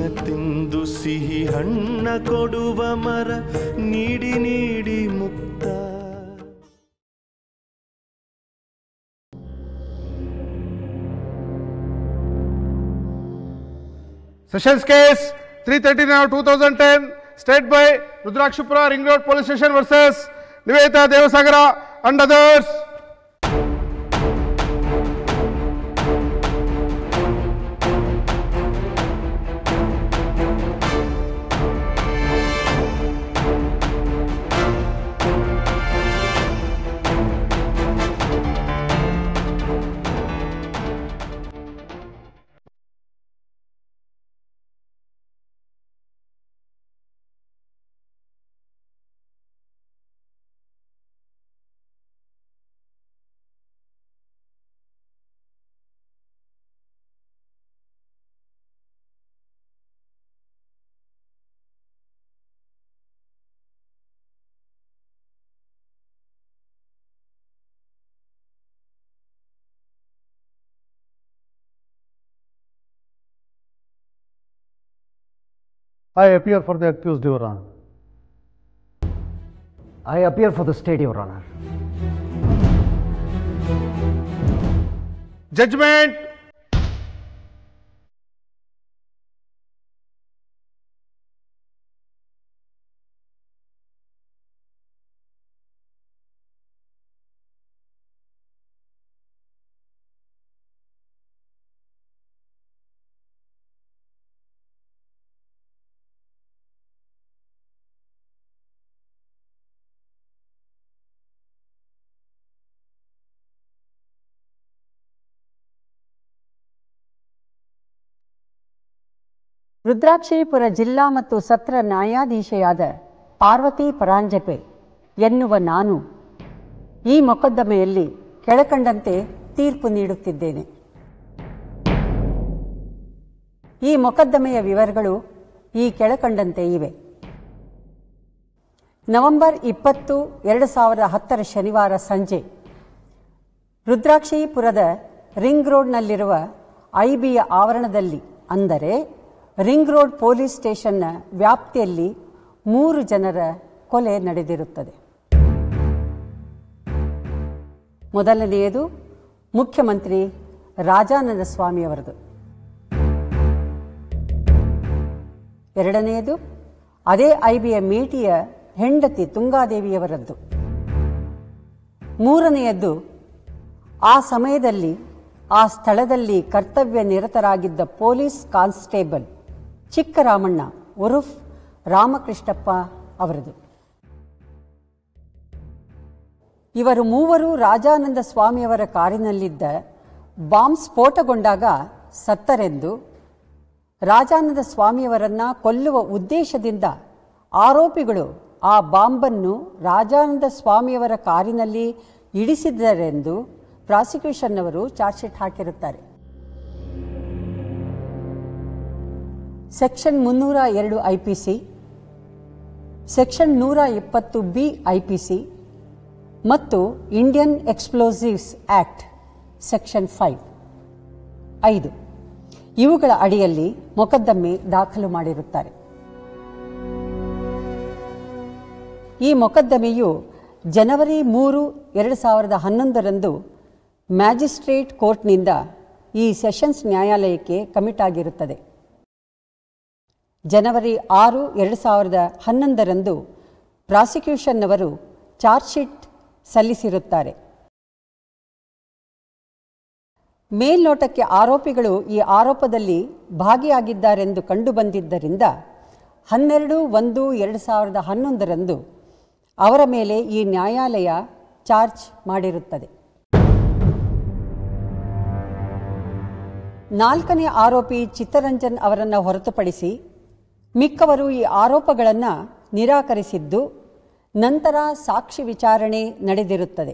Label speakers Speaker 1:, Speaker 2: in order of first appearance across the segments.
Speaker 1: ತಿಂದು ಸಿಹಿ ಹಣ್ಣ ಕೊಡುವ ಮರ ನೀಡಿ ನೀಡಿ ಮುಕ್ತ
Speaker 2: Sessions case 339 2010 state by Rudrakshipura Ring Road Police Station versus Nivedita Devasagara and others.
Speaker 3: I appear for the accused, Your Honor.
Speaker 4: I appear for the state, Your Honor.
Speaker 2: Judgment.
Speaker 5: ರುದ್ರಾಕ್ಷಿಪುರ ಜಿಲ್ಲಾ ಮತ್ತು ಸತ್ರ ನ್ಯಾಯಾಧೀಶೆಯಾದ ಪಾರ್ವತಿ ಪರಾಂಜಪೆ ಎನ್ನುವ ನಾನು ಈ ಮೊಕದ್ದಮೆಯಲ್ಲಿ ಕೆಳಕಂಡಂತೆ ತೀರ್ಪು ನೀಡುತ್ತಿದ್ದೇನೆ ಈ ಮೊಕದ್ದಮೆಯ ವಿವರಗಳು ಈ ಕೆಳಕಂಡಂತೆ ಇವೆ ನವೆಂಬರ್ ಇಪ್ಪತ್ತು ಎರಡು ಸಾವಿರದ ಹತ್ತರ ಶನಿವಾರ ಸಂಜೆ ರುದ್ರಾಕ್ಷಿಪುರದ ರಿಂಗ್ ರೋಡ್ನಲ್ಲಿರುವ ಐಬಿಯ ಆವರಣದಲ್ಲಿ ಅಂದರೆ ರಿಂಗ್ ರೋಡ್ ಪೊಲೀಸ್ ಸ್ಟೇಷನ್ನ ವ್ಯಾಪ್ತಿಯಲ್ಲಿ ಮೂರು ಜನರ ಕೊಲೆ ನಡೆದಿರುತ್ತದೆ ಮೊದಲನೆಯದು ಮುಖ್ಯಮಂತ್ರಿ ರಾಜಾನಂದ ಸ್ವಾಮಿಯವರದು ಎರಡನೆಯದು ಅದೇ ಐಬಿಯ ಮೇಟಿಯ ಹೆಂಡತಿ ತುಂಗಾದೇವಿಯವರದ್ದು ಮೂರನೆಯದ್ದು ಆ ಸಮಯದಲ್ಲಿ ಆ ಸ್ಥಳದಲ್ಲಿ ಕರ್ತವ್ಯ ನಿರತರಾಗಿದ್ದ ಪೊಲೀಸ್ ಕಾನ್ಸ್ಟೇಬಲ್ ಚಿಕ್ಕರಾಮಣ್ಣ ಉರುಫ್ ರಾಮಕೃಷ್ಣಪ್ಪ ಅವರದು ಇವರು ಮೂವರು ರಾಜಾನಂದ ಸ್ವಾಮಿಯವರ ಕಾರಿನಲ್ಲಿದ್ದ ಬಾಂಬ್ ಸ್ಫೋಟಗೊಂಡಾಗ ಸತ್ತರೆಂದು ರಾಜಾನಂದ ಸ್ವಾಮಿಯವರನ್ನ ಕೊಲ್ಲುವ ಉದ್ದೇಶದಿಂದ ಆರೋಪಿಗಳು ಆ ಬಾಂಬನ್ನು ರಾಜಾನಂದ ಸ್ವಾಮಿಯವರ ಕಾರಿನಲ್ಲಿ ಇಡಿಸಿದ್ದರೆಂದು ಪ್ರಾಸಿಕ್ಯೂಷನ್ನವರು ಚಾರ್ಜ್ ಶೀಟ್ ಹಾಕಿರುತ್ತಾರೆ ಸೆಕ್ಷನ್ ಮುನ್ನೂರ ಎರಡು ಐ ಪಿ ಸಿ ಸೆಕ್ಷನ್ ನೂರ ಇಪ್ಪತ್ತು ಬಿ ಐ ಪಿ ಸಿ ಮತ್ತು Indian explosives act section five ಐದು ಇವುಗಳ ಅಡಿಯಲ್ಲಿ ಮೊಕದ್ದಮೆ ದಾಖಲು ಮಾಡಿರುತ್ತಾರೆ ಈ ಮೊಕದ್ದಮೆಯು ಜನವರಿ ಮೂರು ಎರಡು ಸಾವಿರದ ಹನ್ನೊಂದರಂದು ಮ್ಯಾಜಿಸ್ಟ್ರೇಟ್ ಕೋರ್ಟ್ನಿಂದ ಈ ಸೆಷನ್ಸ್ ನ್ಯಾಯಾಲಯಕ್ಕೆ ಕಮಿಟ್ ಆಗಿರುತ್ತದೆ ಜನವರಿ ಆರು ಎರಡು ಸಾವಿರದ ಹನ್ನೊಂದರಂದು ಪ್ರಾಸಿಕ್ಯೂಷನ್ನವರು ಚಾರ್ಜ್ ಶೀಟ್ ಸಲ್ಲಿಸಿರುತ್ತಾರೆ ಮೇಲ್ನೋಟಕ್ಕೆ ಆರೋಪಿಗಳು ಈ ಆರೋಪದಲ್ಲಿ ಭಾಗಿಯಾಗಿದ್ದಾರೆಂದು ಕಂಡುಬಂದಿದ್ದರಿಂದ ಹನ್ನೆರಡು ಒಂದು ಎರಡು ಸಾವಿರದ ಹನ್ನೊಂದರಂದು ಅವರ ಮೇಲೆ ಈ ನ್ಯಾಯಾಲಯ ಚಾರ್ಜ್ ಮಾಡಿರುತ್ತದೆ ನಾಲ್ಕನೇ ಆರೋಪಿ ಚಿತ್ತರಂಜನ್ ಅವರನ್ನು ಹೊರತುಪಡಿಸಿ ಮಿಕ್ಕವರು ಈ ಆರೋಪಗಳನ್ನು ನಿರಾಕರಿಸಿದ್ದು ನಂತರ ಸಾಕ್ಷಿ ವಿಚಾರಣೆ ನಡೆದಿರುತ್ತದೆ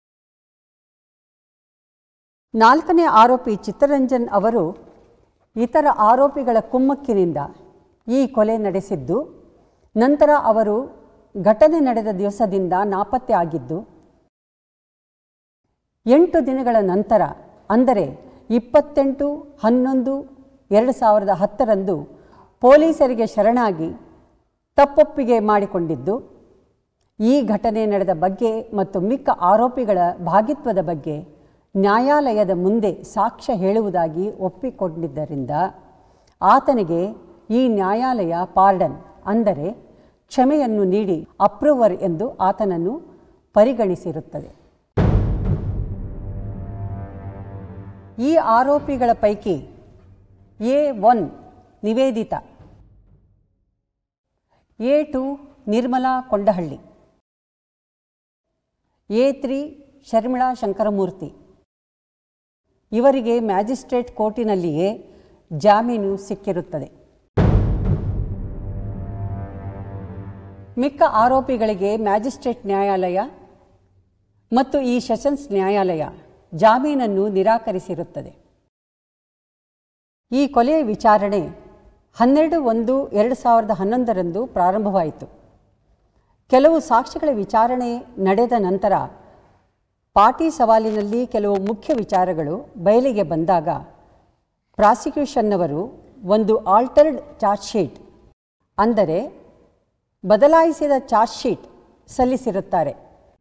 Speaker 5: ನಾಲ್ಕನೇ ಆರೋಪಿ ಚಿತ್ತರಂಜನ್ ಅವರು ಇತರ ಆರೋಪಿಗಳ ಕುಮ್ಮಕ್ಕಿನಿಂದ ಈ ಕೊಲೆ ನಡೆಸಿದ್ದು ನಂತರ ಅವರು ಘಟನೆ ನಡೆದ ದಿವಸದಿಂದ ನಾಪತ್ತೆ ಆಗಿದ್ದು ಎಂಟು ದಿನಗಳ ನಂತರ ಅಂದರೆ ಇಪ್ಪತ್ತೆಂಟು ಹನ್ನೊಂದು ಎರಡು ಸಾವಿರದ ಹತ್ತರಂದು ಪೊಲೀಸರಿಗೆ ಶರಣಾಗಿ ತಪ್ಪೊಪ್ಪಿಗೆ ಮಾಡಿಕೊಂಡಿದ್ದು ಈ ಘಟನೆ ನಡೆದ ಬಗ್ಗೆ ಮತ್ತು ಮಿಕ್ಕ ಆರೋಪಿಗಳ ಭಾಗಿತ್ವದ ಬಗ್ಗೆ ನ್ಯಾಯಾಲಯದ ಮುಂದೆ ಸಾಕ್ಷ್ಯ ಹೇಳುವುದಾಗಿ ಒಪ್ಪಿಕೊಂಡಿದ್ದರಿಂದ ಆತನಿಗೆ ಈ ನ್ಯಾಯಾಲಯ ಪಾರ್ಡನ್ ಅಂದರೆ ಕ್ಷಮೆಯನ್ನು ನೀಡಿ ಅಪ್ರೂವರ್ ಎಂದು ಆತನನ್ನು ಪರಿಗಣಿಸಿರುತ್ತದೆ ಈ ಆರೋಪಿಗಳ ಪೈಕಿ A one Nivedita A two Nirmala Kondahalli A three Sharmila Shankaramurthy ಇವರಿಗೆ ಮ್ಯಾಜಿಸ್ಟ್ರೇಟ್ ಕೋರ್ಟಿನಲ್ಲಿಯೇ ಜಾಮೀನು ಸಿಕ್ಕಿರುತ್ತದೆ ಮಿಕ್ಕ ಆರೋಪಿಗಳಿಗೆ ಮ್ಯಾಜಿಸ್ಟ್ರೇಟ್ ನ್ಯಾಯಾಲಯ ಮತ್ತು ಈ ಸೆಷನ್ಸ್ ನ್ಯಾಯಾಲಯ ಜಾಮೀನನ್ನು ನಿರಾಕರಿಸಿರುತ್ತದೆ ಈ ಕೊಲೆಯ ವಿಚಾರಣೆ ಹನ್ನೆರಡು ಒಂದು ಎರಡು ಸಾವಿರದ ಹನ್ನೊಂದರಂದು ಪ್ರಾರಂಭವಾಯಿತು ಕೆಲವು ಸಾಕ್ಷಿಗಳ ವಿಚಾರಣೆ ನಡೆದ ನಂತರ ಪಾಟಿ ಸವಾಲಿನಲ್ಲಿ ಕೆಲವು ಮುಖ್ಯ ವಿಚಾರಗಳು ಬಯಲಿಗೆ ಬಂದಾಗ ಪ್ರಾಸಿಕ್ಯೂಷನ್ನವರು ಒಂದು ಆಲ್ಟರ್ಡ್ ಚಾರ್ಜ್ ಶೀಟ್ ಅಂದರೆ ಬದಲಾಯಿಸಿದ ಚಾರ್ಜ್ ಶೀಟ್ ಸಲ್ಲಿಸಿರುತ್ತಾರೆ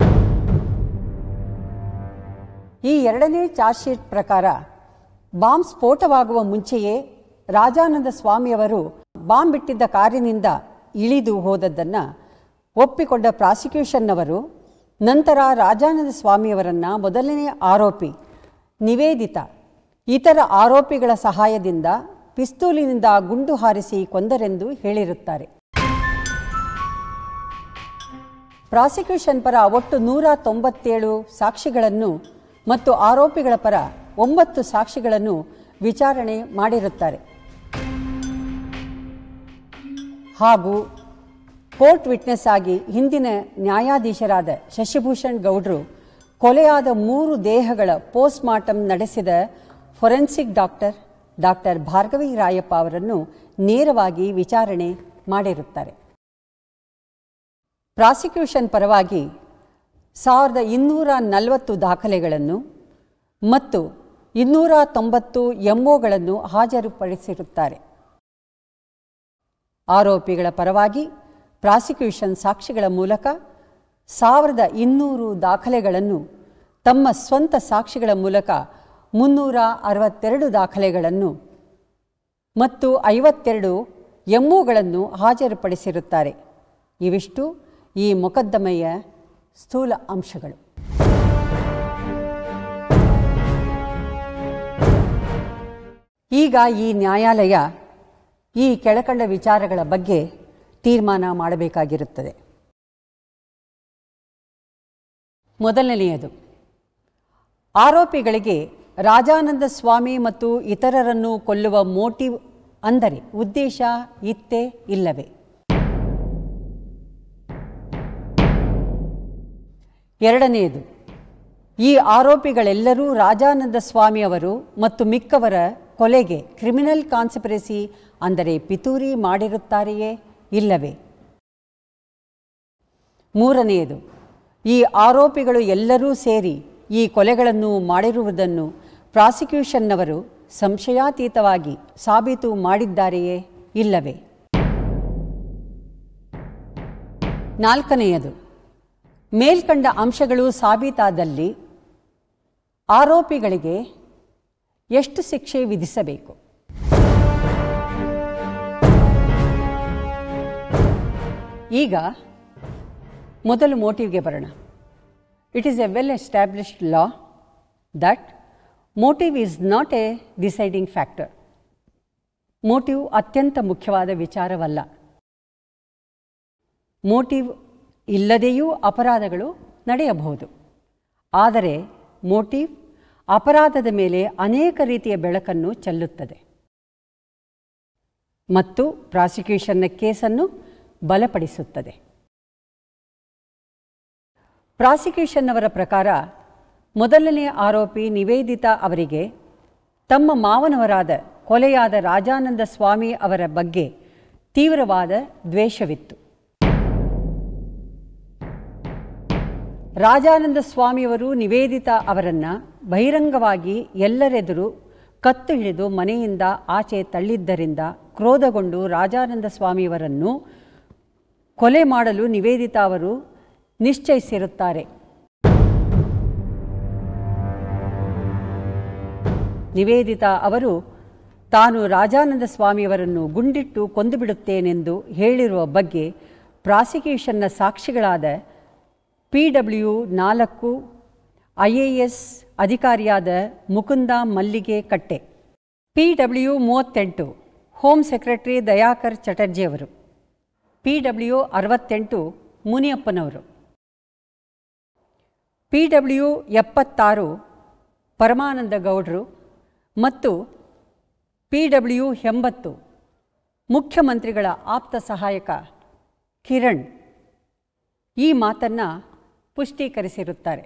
Speaker 5: ಈ ಎರಡನೇ ಚಾರ್ಜ್ ಶೀಟ್ ಪ್ರಕಾರ ಬಾಂಬ್ ಸ್ಫೋಟವಾಗುವ ಮುಂಚೆಯೇ ರಾಜಾನಂದ ಸ್ವಾಮಿಯವರು ಬಾಂಬ್ ಬಿಟ್ಟಿದ್ದ ಕಾರಿನಿಂದ ಇಳಿದು ಹೋದದ್ದನ್ನು ಒಪ್ಪಿಕೊಂಡ ಪ್ರಾಸಿಕ್ಯೂಷನ್ನವರು ನಂತರ ರಾಜಾನಂದ ಸ್ವಾಮಿಯವರನ್ನು ಮೊದಲನೇ ಆರೋಪಿ ನಿವೇದಿತ ಇತರ ಆರೋಪಿಗಳ ಸಹಾಯದಿಂದ ಪಿಸ್ತೂಲಿನಿಂದ ಗುಂಡು ಹಾರಿಸಿ ಕೊಂದರೆಂದು ಹೇಳಿರುತ್ತಾರೆ ಪ್ರಾಸಿಕ್ಯೂಷನ್ ಪರ ಒಟ್ಟು ನೂರ ತೊಂಬತ್ತೇಳು ಸಾಕ್ಷಿಗಳನ್ನು ಮತ್ತು ಆರೋಪಿಗಳ ಪರ ಒಂಬತ್ತು ಸಾಕ್ಷಿಗಳನ್ನು ವಿಚಾರಣೆ ಮಾಡಿರುತ್ತಾರೆ ಹಾಗೂ ಕೋರ್ಟ್ ವಿಟ್ನೆಸ್ ಆಗಿ ಹಿಂದಿನ ನ್ಯಾಯಾಧೀಶರಾದ ಶಶಿಭೂಷಣ್ ಗೌಡ್ರು ಕೊಲೆಯಾದ ಮೂರು ದೇಹಗಳ ಪೋಸ್ಟ್ ಮಾರ್ಟಮ್ ನಡೆಸಿದ forensic doctor doctor Bhargavi Rayappa ಅವರನ್ನು ನೇರವಾಗಿ ವಿಚಾರಣೆ ಮಾಡಿರುತ್ತಾರೆ ಪ್ರಾಸಿಕ್ಯೂಷನ್ ಪರವಾಗಿ ಸಾವಿರದ ಇನ್ನೂರ ನಲವತ್ತು ದಾಖಲೆಗಳನ್ನು ಮತ್ತು ಇನ್ನೂರ ತೊಂಬತ್ತು ಎಂಒಗಳನ್ನು ಹಾಜರುಪಡಿಸಿರುತ್ತಾರೆ ಆರೋಪಿಗಳ ಪರವಾಗಿ ಪ್ರಾಸಿಕ್ಯೂಷನ್ ಸಾಕ್ಷಿಗಳ ಮೂಲಕ ಸಾವಿರದ ಇನ್ನೂರು ದಾಖಲೆಗಳನ್ನು ತಮ್ಮ ಸ್ವಂತ ಸಾಕ್ಷಿಗಳ ಮೂಲಕ ಮುನ್ನೂರ ಅರವತ್ತೆರಡು ದಾಖಲೆಗಳನ್ನು ಮತ್ತು ಐವತ್ತೆರಡು ಎಂಒಗಳನ್ನು ಹಾಜರುಪಡಿಸಿರುತ್ತಾರೆ ಇವಿಷ್ಟು ಈ ಮೊಕದ್ದಮೆಯ ಸ್ಥೂಲ ಅಂಶಗಳು ಈಗ ಈ ನ್ಯಾಯಾಲಯ ಈ ಕೆಳಕಂಡ ವಿಚಾರಗಳ ಬಗ್ಗೆ ತೀರ್ಮಾನ ಮಾಡಬೇಕಾಗಿರುತ್ತದೆ ಮೊದಲನೆಯದು ಆರೋಪಿಗಳಿಗೆ ರಾಜಾನಂದ ಸ್ವಾಮಿ ಮತ್ತು ಇತರರನ್ನು ಕೊಲ್ಲುವ ಮೋಟಿವ್ ಅಂದರೆ ಉದ್ದೇಶ ಇತ್ತೇ ಇಲ್ಲವೇ ಎರಡನೆಯದು ಈ ಆರೋಪಿಗಳೆಲ್ಲರೂ ರಾಜಾನಂದ ಸ್ವಾಮಿ ಅವರು ಮತ್ತು ಮಿಕ್ಕವರ ಕೊಲೆಗೆ ಕ್ರಿಮಿನಲ್ ಕಾನ್ಸ್ಪಿರಸಿ ಅಂದರೆ ಪಿತೂರಿ ಮಾಡಿರುತ್ತಾರೆಯೇ ಇಲ್ಲವೇ ಮೂರನೆಯದು ಈ ಆರೋಪಿಗಳು ಎಲ್ಲರೂ ಸೇರಿ ಈ ಕೊಲೆಗಳನ್ನು ಮಾಡಿರುವುದನ್ನು ಪ್ರಾಸಿಕ್ಯೂಷನ್ನವರು ಸಂಶಯಾತೀತವಾಗಿ ಸಾಬೀತು ಮಾಡಿದ್ದಾರೆಯೇ ಇಲ್ಲವೇ ನಾಲ್ಕನೆಯದು ಮೇಲ್ಕಂಡ ಅಂಶಗಳು ಸಾಬೀತಾದಲ್ಲಿ ಆರೋಪಿಗಳಿಗೆ ಎಷ್ಟು ಶಿಕ್ಷೆ ವಿಧಿಸಬೇಕು ಈಗ ಮೊದಲು ಮೋಟಿವ್ಗೆ ಬರೋಣ it is a well established law that motive is not a deciding factor motive ಅತ್ಯಂತ ಮುಖ್ಯವಾದ ವಿಚಾರವಲ್ಲ ಮೋಟಿವ್ ಇಲ್ಲದೆಯೂ ಅಪರಾಧಗಳು ನಡೆಯಬಹುದು ಆದರೆ ಮೋಟಿವ್ ಅಪರಾಧದ ಮೇಲೆ ಅನೇಕ ರೀತಿಯ ಬೆಳಕನ್ನು ಚೆಲ್ಲುತ್ತದೆ ಮತ್ತು ಪ್ರಾಸಿಕ್ಯೂಷನ್ನ ಕೇಸನ್ನು ಬಲಪಡಿಸುತ್ತದೆ ಪ್ರಾಸಿಕ್ಯೂಷನ್ನವರ ಪ್ರಕಾರ ಮೊದಲನೇ ಆರೋಪಿ ನಿವೇದಿತಾ ಅವರಿಗೆ ತಮ್ಮ ಮಾವನವರಾದ ಕೊಲೆಯಾದ ರಾಜಾನಂದ ಸ್ವಾಮಿ ಅವರ ಬಗ್ಗೆ ತೀವ್ರವಾದ ದ್ವೇಷವಿತ್ತು ರಾಜಾನಂದ ಸ್ವಾಮಿಯವರು ನಿವೇದಿತಾ ಅವರನ್ನು ಬಹಿರಂಗವಾಗಿ ಎಲ್ಲರೆದುರು ಕತ್ತು ಹಿಡಿದು ಮನೆಯಿಂದ ಆಚೆ ತಳ್ಳಿದ್ದರಿಂದ ಕ್ರೋಧಗೊಂಡು ರಾಜಾನಂದ ಸ್ವಾಮಿಯವರನ್ನು ಕೊಲೆ ಮಾಡಲು ನಿವೇದಿತಾ ಅವರು ನಿಶ್ಚಯಿಸಿರುತ್ತಾರೆ ನಿವೇದಿತಾ ಅವರು ತಾನು ರಾಜಾನಂದ ಸ್ವಾಮಿಯವರನ್ನು ಗುಂಡಿಟ್ಟು ಕೊಂದುಬಿಡುತ್ತೇನೆಂದು ಹೇಳಿರುವ ಬಗ್ಗೆ ಪ್ರಾಸಿಕ್ಯೂಷನ್ನ ಸಾಕ್ಷಿಗಳಾದ ಪಿ ಡಬ್ಲ್ಯೂ ನಾಲ್ಕು ಐ ಎ ಎಸ್ ಅಧಿಕಾರಿಯಾದ ಮುಕುಂದ ಮಲ್ಲಿಗೆ ಕಟ್ಟೆ ಪಿ ಡಬ್ಲ್ಯೂ ಮೂವತ್ತೆಂಟು ಹೋಮ್ ಸೆಕ್ರೆಟರಿ ದಯಾಕರ್ ಚಟರ್ಜಿಯವರು ಪಿ ಡಬ್ಲ್ಯೂ ಅರವತ್ತೆಂಟು ಮುನಿಯಪ್ಪನವರು ಪಿ ಡಬ್ಲ್ಯೂ ಎಪ್ಪತ್ತಾರು ಪರಮಾನಂದ ಗೌಡ್ರು ಮತ್ತು ಪಿ ಡಬ್ಲ್ಯೂ ಎಂಬತ್ತು ಮುಖ್ಯಮಂತ್ರಿಗಳ ಆಪ್ತ ಸಹಾಯಕ ಕಿರಣ್ ಈ ಮಾತನ್ನು ಪುಷ್ಟೀಕರಿಸಿರುತ್ತಾರೆ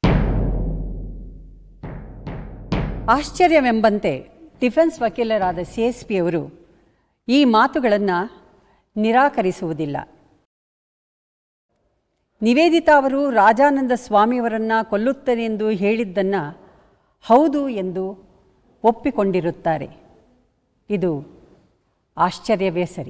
Speaker 5: ಆಶ್ಚರ್ಯವೆಂಬಂತೆ ಡಿಫೆನ್ಸ್ ವಕೀಲರಾದ ಸಿ ಎಸ್ ಪಿಯವರು ಈ ಮಾತುಗಳನ್ನು ನಿರಾಕರಿಸುವುದಿಲ್ಲ ನಿವೇದಿತಾ ಅವರು ರಾಜಾನಂದ ಸ್ವಾಮಿಯವರನ್ನು ಕೊಲ್ಲುತ್ತೇನೆಂದು ಹೇಳಿದ್ದನ್ನು ಹೌದು ಎಂದು ಒಪ್ಪಿಕೊಂಡಿರುತ್ತಾರೆ ಇದು ಆಶ್ಚರ್ಯವೇ ಸರಿ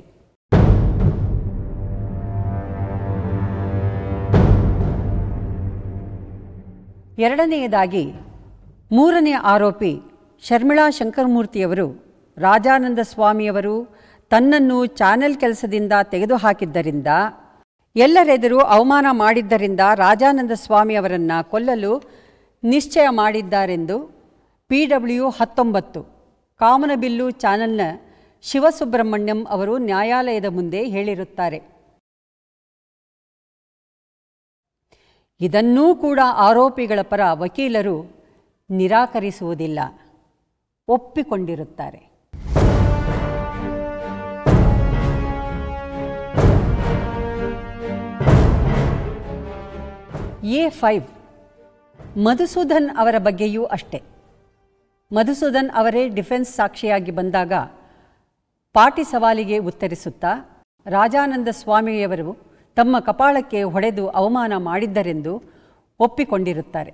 Speaker 5: ಎರಡನೆಯದಾಗಿ ಮೂರನೇ ಆರೋಪಿ ಶರ್ಮಿಳಾ ಶಂಕರಮೂರ್ತಿಯವರು ರಾಜಾನಂದ ಸ್ವಾಮಿಯವರು ತನ್ನನ್ನು ಚಾನೆಲ್ ಕೆಲಸದಿಂದ ತೆಗೆದುಹಾಕಿದ್ದರಿಂದ ಎಲ್ಲರೆದುರು ಅವಮಾನ ಮಾಡಿದ್ದರಿಂದ ರಾಜಾನಂದ ಸ್ವಾಮಿಯವರನ್ನು ಕೊಲ್ಲಲು ನಿಶ್ಚಯ ಮಾಡಿದ್ದಾರೆಂದು ಪಿ ಡಬ್ಲ್ಯೂ ಹತ್ತೊಂಬತ್ತು ಕಾಮನಬಿಲ್ಲು ಚಾನೆಲ್ನ ಶಿವಸುಬ್ರಹ್ಮಣ್ಯಂ ಅವರು ನ್ಯಾಯಾಲಯದ ಮುಂದೆ ಹೇಳಿರುತ್ತಾರೆ ಇದನ್ನೂ ಕೂಡ ಆರೋಪಿಗಳ ಪರ ವಕೀಲರು ನಿರಾಕರಿಸುವುದಿಲ್ಲ ಒಪ್ಪಿಕೊಂಡಿರುತ್ತಾರೆ ಎ ಫೈವ್ ಮಧುಸೂದನ್ ಅವರ ಬಗ್ಗೆಯೂ ಅಷ್ಟೆ ಮಧುಸೂದನ್ ಅವರೇ ಡಿಫೆನ್ಸ್ ಸಾಕ್ಷಿಯಾಗಿ ಬಂದಾಗ ಪಾಟಿ ಸವಾಲಿಗೆ ಉತ್ತರಿಸುತ್ತಾ ರಾಜಾನಂದ ಸ್ವಾಮಿಯವರು ತಮ್ಮ ಕಪಾಳಕ್ಕೆ ಹೊಡೆದು ಅವಮಾನ ಮಾಡಿದ್ದರೆಂದು ಒಪ್ಪಿಕೊಂಡಿರುತ್ತಾರೆ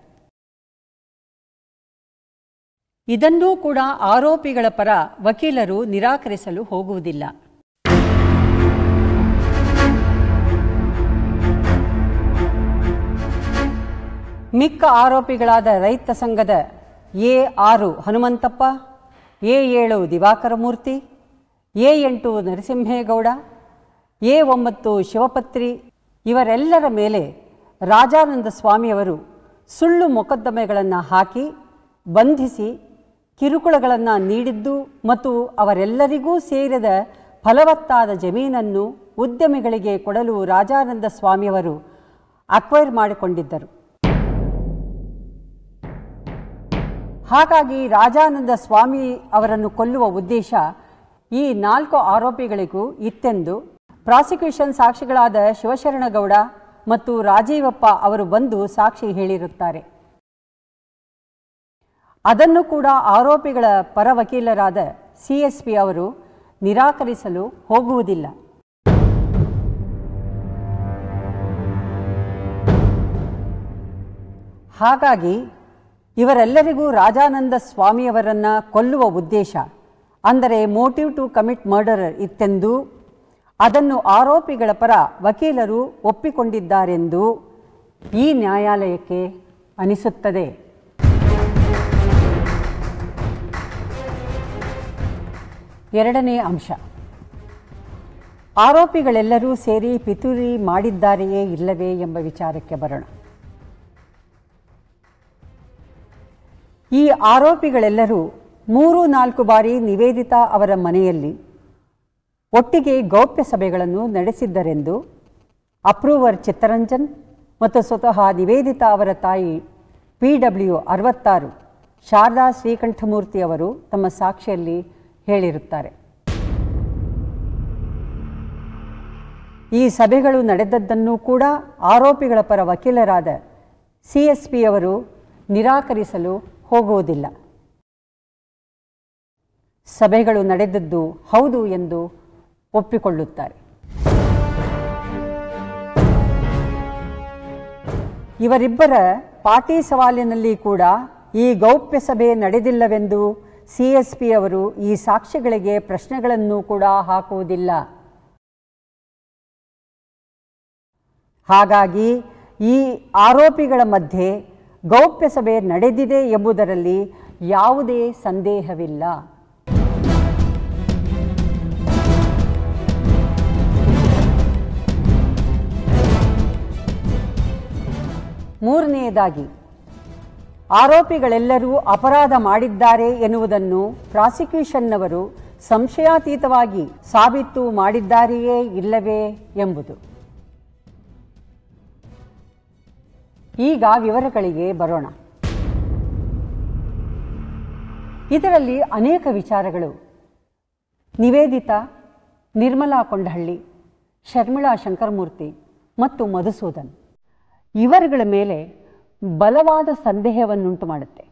Speaker 5: ಇದನ್ನೂ ಕೂಡ ಆರೋಪಿಗಳ ಪರ ವಕೀಲರು ನಿರಾಕರಿಸಲು ಹೋಗುವುದಿಲ್ಲ ಮಿಕ್ಕ ಆರೋಪಿಗಳಾದ ರೈತ ಸಂಘದ ಎ ಆರು ಹನುಮಂತಪ್ಪ ಎ ಏಳು ದಿವಾಕರ ಮೂರ್ತಿ ಎ ಎಂಟು ನರಸಿಂಹೇಗೌಡ ಎ ಒಂಬತ್ತು ಶಿವಪತ್ರಿ ಇವರೆಲ್ಲರ ಮೇಲೆ ರಾಜಾನಂದ ಸ್ವಾಮಿಯವರು ಸುಳ್ಳು ಮೊಕದ್ದಮೆಗಳನ್ನು ಹಾಕಿ ಬಂಧಿಸಿ ಕಿರುಕುಳಗಳನ್ನು ನೀಡಿದ್ದು ಮತ್ತು ಅವರೆಲ್ಲರಿಗೂ ಸೇರಿದ ಫಲವತ್ತಾದ ಜಮೀನನ್ನು ಉದ್ಯಮಿಗಳಿಗೆ ಕೊಡಲು ರಾಜಾನಂದ ಸ್ವಾಮಿಯವರು ಅಕ್ವೈರ್ ಮಾಡಿಕೊಂಡಿದ್ದರು ಹಾಗಾಗಿ ರಾಜಾನಂದ ಸ್ವಾಮಿ ಅವರನ್ನು ಕೊಲ್ಲುವ ಉದ್ದೇಶ ಈ ನಾಲ್ಕು ಆರೋಪಿಗಳಿಗೂ ಇತ್ತೆಂದು ಪ್ರಾಸಿಕ್ಯೂಷನ್ ಸಾಕ್ಷಿಗಳಾದ ಶಿವಶರಣಗೌಡ ಮತ್ತು ರಾಜೀವಪ್ಪ ಅವರು ಬಂದು ಸಾಕ್ಷಿ ಹೇಳಿರುತ್ತಾರೆ ಅದನ್ನು ಕೂಡ ಆರೋಪಿಗಳ ಪರ ವಕೀಲರಾದ ಸಿ ಎಸ್ ಪಿ ಅವರು ನಿರಾಕರಿಸಲು ಹೋಗುವುದಿಲ್ಲ ಹಾಗಾಗಿ ಇವರೆಲ್ಲರಿಗೂ ರಾಜಾನಂದ ಸ್ವಾಮಿಯವರನ್ನ ಕೊಲ್ಲುವ ಉದ್ದೇಶ ಅಂದರೆ ಮೋಟಿವ್ ಟು ಕಮಿಟ್ ಮರ್ಡರ್ ಇತ್ತೆಂದು ಅದನ್ನು ಆರೋಪಿಗಳ ಪರ ವಕೀಲರು ಒಪ್ಪಿಕೊಂಡಿದ್ದಾರೆಂದು ಈ ನ್ಯಾಯಾಲಯಕ್ಕೆ ಅನಿಸುತ್ತದೆ ಎರಡನೇ ಅಂಶ ಆರೋಪಿಗಳೆಲ್ಲರೂ ಸೇರಿ ಪಿತೂರಿ ಮಾಡಿದ್ದಾರೆಯೇ ಇಲ್ಲವೇ ಎಂಬ ವಿಚಾರಕ್ಕೆ ಬರೋಣ ಈ ಆರೋಪಿಗಳೆಲ್ಲರೂ ಮೂರು ನಾಲ್ಕು ಬಾರಿ ನಿವೇದಿತಾ ಅವರ ಮನೆಯಲ್ಲಿ ಒಟ್ಟಿಗೆ ಗೌಪ್ಯ ಸಭೆಗಳನ್ನು ನಡೆಸಿದ್ದರೆಂದು ಅಪ್ರೂವರ್ ಚಿತ್ತರಂಜನ್ ಮತ್ತು ಸ್ವತಃ ನಿವೇದಿತಾ ಅವರ ತಾಯಿ ಪಿ ಡಬ್ಲ್ಯೂ ಅರವತ್ತಾರು ಶಾರದಾ ಶ್ರೀಕಂಠಮೂರ್ತಿ ಅವರು ತಮ್ಮ ಸಾಕ್ಷಿಯಲ್ಲಿ ಹೇಳಿರುತ್ತಾರೆ ಈ ಸಭೆಗಳು ನಡೆದದ್ದನ್ನು ಕೂಡ ಆರೋಪಿಗಳ ಪರ ವಕೀಲರಾದ ಸಿ ಎಸ್ ಪಿ ಅವರು ನಿರಾಕರಿಸಲು ಹೋಗುವುದಿಲ್ಲ ಸಭೆಗಳು ನಡೆದದ್ದು ಹೌದು ಎಂದು ಒಪ್ಪಿಕೊಳ್ಳುತ್ತಾರೆ ಇವರಿಬ್ಬರ ಪಾಟಿ ಸವಾಲಿನಲ್ಲಿ ಕೂಡ ಈ ಗೌಪ್ಯ ಸಭೆ ನಡೆದಿಲ್ಲವೆಂದು ಸಿ ಎಸ್ ಪಿ ಅವರು ಈ ಸಾಕ್ಷ್ಯಗಳಿಗೆ ಪ್ರಶ್ನೆಗಳನ್ನು ಕೂಡ ಹಾಕುವುದಿಲ್ಲ ಹಾಗಾಗಿ ಈ ಆರೋಪಿಗಳ ಮಧ್ಯೆ ಗೌಪ್ಯ ಸಭೆ ನಡೆದಿದೆ ಎಂಬುದರಲ್ಲಿ ಯಾವುದೇ ಸಂದೇಹವಿಲ್ಲ ಮೂರನೆಯದಾಗಿ ಆರೋಪಿಗಳೆಲ್ಲರೂ ಅಪರಾಧ ಮಾಡಿದ್ದಾರೆ ಎನ್ನುವುದನ್ನು ಪ್ರಾಸಿಕ್ಯೂಷನ್ನವರು ಸಂಶಯಾತೀತವಾಗಿ ಸಾಬೀತು ಮಾಡಿದ್ದಾರೆಯೇ ಇಲ್ಲವೇ ಎಂಬುದು ಈಗ ವಿವರಗಳಿಗೆ ಬರೋಣ ಇದರಲ್ಲಿ ಅನೇಕ ವಿಚಾರಗಳು ನಿವೇದಿತಾ ನಿರ್ಮಲಾ ಕೊಂಡಹಳ್ಳಿ ಶರ್ಮಿಳಾ ಶಂಕರಮೂರ್ತಿ ಮತ್ತು ಮಧುಸೂದನ್ ಇವರುಗಳ ಮೇಲೆ ಬಲವಾದ ಸಂದೇಹವನ್ನುಂಟು ಮಾಡುತ್ತೆ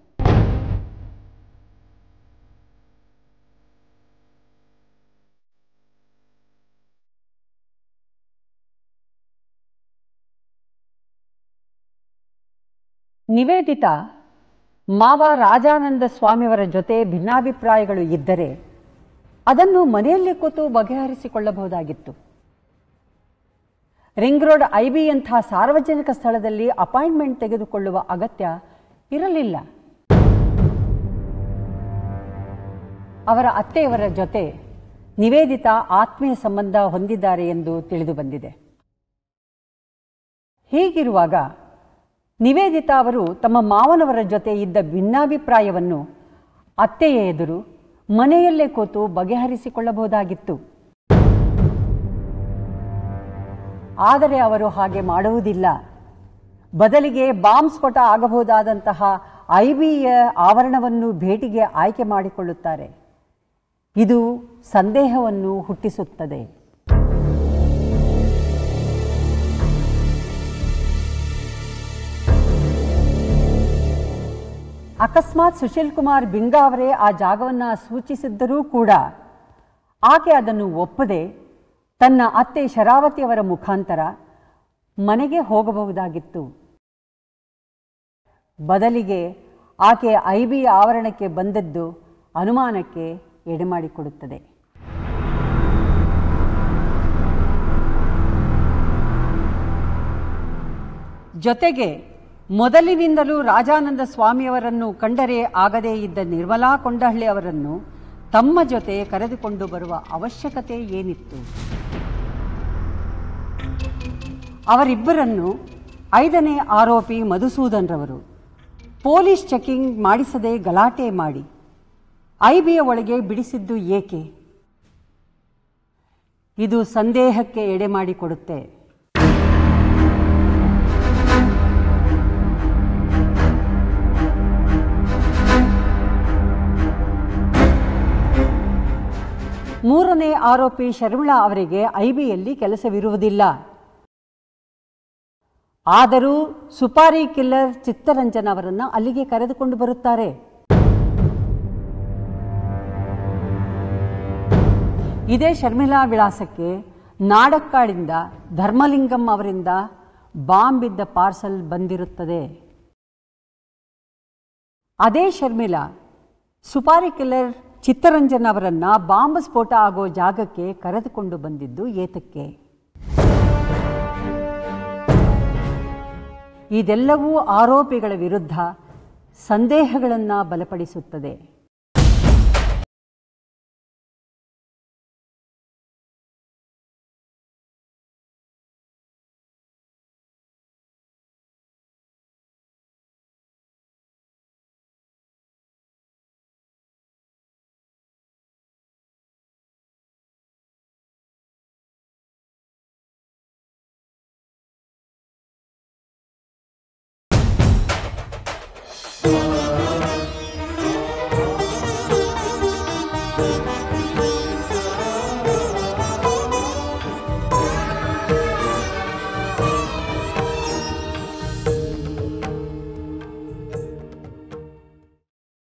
Speaker 5: ನಿವೇದಿತಾ ಮಾವ ರಾಜಾನಂದ ಸ್ವಾಮಿಯವರ ಜೊತೆ ಭಿನ್ನಾಭಿಪ್ರಾಯಗಳು ಇದ್ದರೆ ಅದನ್ನು ಮನೆಯಲ್ಲಿ ಕೂತು ಬಗೆಹರಿಸಿಕೊಳ್ಳಬಹುದಾಗಿತ್ತು ರಿಂಗ್ ರೋಡ್ ಐ ಬಿಯಂಥ ಸಾರ್ವಜನಿಕ ಸ್ಥಳದಲ್ಲಿ ಅಪಾಯಿಂಟ್ಮೆಂಟ್ ತೆಗೆದುಕೊಳ್ಳುವ ಅಗತ್ಯ ಇರಲಿಲ್ಲ ಅವರ ಅತ್ತೆಯವರ ಜೊತೆ ನಿವೇದಿತಾ ಆತ್ಮೀಯ ಸಂಬಂಧ ಹೊಂದಿದ್ದಾರೆ ಎಂದು ತಿಳಿದು ಬಂದಿದೆ ಹೀಗಿರುವಾಗ ನಿವೇದಿತಾ ಅವರು ತಮ್ಮ ಮಾವನವರ ಜೊತೆ ಇದ್ದ ಭಿನ್ನಾಭಿಪ್ರಾಯವನ್ನು ಅತ್ತೆಯ ಎದುರು ಮನೆಯಲ್ಲೇ ಕೂತು ಬಗೆಹರಿಸಿಕೊಳ್ಳಬಹುದಾಗಿತ್ತು ಆದರೆ ಅವರು ಹಾಗೆ ಮಾಡುವುದಿಲ್ಲ ಬದಲಿಗೆ ಬಾಂಬ್ ಸ್ಫೋಟ ಆಗಬಹುದಾದಂತಹ ಐಬಿಯ ಆವರಣವನ್ನು ಭೇಟಿಗೆ ಆಯ್ಕೆ ಮಾಡಿಕೊಳ್ಳುತ್ತಾರೆ ಇದು ಸಂದೇಹವನ್ನು ಹುಟ್ಟಿಸುತ್ತದೆ ಅಕಸ್ಮಾತ್ ಸುಶೀಲ್ ಕುಮಾರ್ ಬಿಂಗಾ ಅವರೇ ಆ ಜಾಗವನ್ನು ಸೂಚಿಸಿದ್ದರೂ ಕೂಡ ಆಕೆ ಅದನ್ನು ಒಪ್ಪದೆ ತನ್ನ ಅತ್ತೆ ಶರಾವತಿಯವರ ಮುಖಾಂತರ ಮನೆಗೆ ಹೋಗಬಹುದಾಗಿತ್ತು ಬದಲಿಗೆ ಆಕೆ ಐ ಬಿ ಆವರಣಕ್ಕೆ ಬಂದದ್ದು ಅನುಮಾನಕ್ಕೆ ಎಡೆಮಾಡಿಕೊಡುತ್ತದೆ ಜೊತೆಗೆ ಮೊದಲಿನಿಂದಲೂ ರಾಜಾನಂದ ಸ್ವಾಮಿಯವರನ್ನು ಕಂಡರೆ ಆಗದೇ ಇದ್ದ ನಿರ್ಮಲಾ ಕೊಂಡಹಳ್ಳಿ ಅವರನ್ನು ತಮ್ಮ ಜೊತೆ ಕರೆದುಕೊಂಡು ಬರುವ ಅವಶ್ಯಕತೆ ಏನಿತ್ತು ಅವರಿಬ್ಬರನ್ನು ಐದನೇ ಆರೋಪಿ ಮಧುಸೂದನ್ ರವರು ಪೊಲೀಸ್ ಚೆಕಿಂಗ್ ಮಾಡಿಸದೆ ಗಲಾಟೆ ಮಾಡಿ ಐಬಿಯ ಒಳಗೆ ಬಿಡಿಸಿದ್ದು ಏಕೆ ಇದು ಸಂದೇಹಕ್ಕೆ ಎಡೆ ಮಾಡಿಕೊಡುತ್ತೆ ಮೂರನೇ ಆರೋಪಿ ಶರ್ಮಿಳಾ ಅವರಿಗೆ ಐಬಿಯಲ್ಲಿ ಕೆಲಸವಿರುವುದಿಲ್ಲ ಆದರೂ ಸುಪಾರಿ ಕಿಲ್ಲರ್ ಚಿತ್ತರಂಜನ್ ಅವರನ್ನು ಅಲ್ಲಿಗೆ ಕರೆದುಕೊಂಡು ಬರುತ್ತಾರೆ ಇದೇ ಶರ್ಮಿಳಾ ವಿಳಾಸಕ್ಕೆ ನಾಡಕ್ಕಾಡಿಂದ ಧರ್ಮಲಿಂಗಂ ಅವರಿಂದ ಬಾಂಬ್ ಬಿದ್ದ ಪಾರ್ಸಲ್ ಬಂದಿರುತ್ತದೆ ಅದೇ ಶರ್ಮಿಳಾ ಸುಪಾರಿ ಕಿಲ್ಲರ್ ಚಿತ್ತರಂಜನ್ ಅವರನ್ನ ಬಾಂಬ್ ಸ್ಫೋಟ ಆಗೋ ಜಾಗಕ್ಕೆ ಕರೆದುಕೊಂಡು ಬಂದಿದ್ದು ಏತಕ್ಕೆ ಇದೆಲ್ಲವೂ ಆರೋಪಿಗಳ ವಿರುದ್ಧ ಸಂದೇಹಗಳನ್ನು ಬಲಪಡಿಸುತ್ತದೆ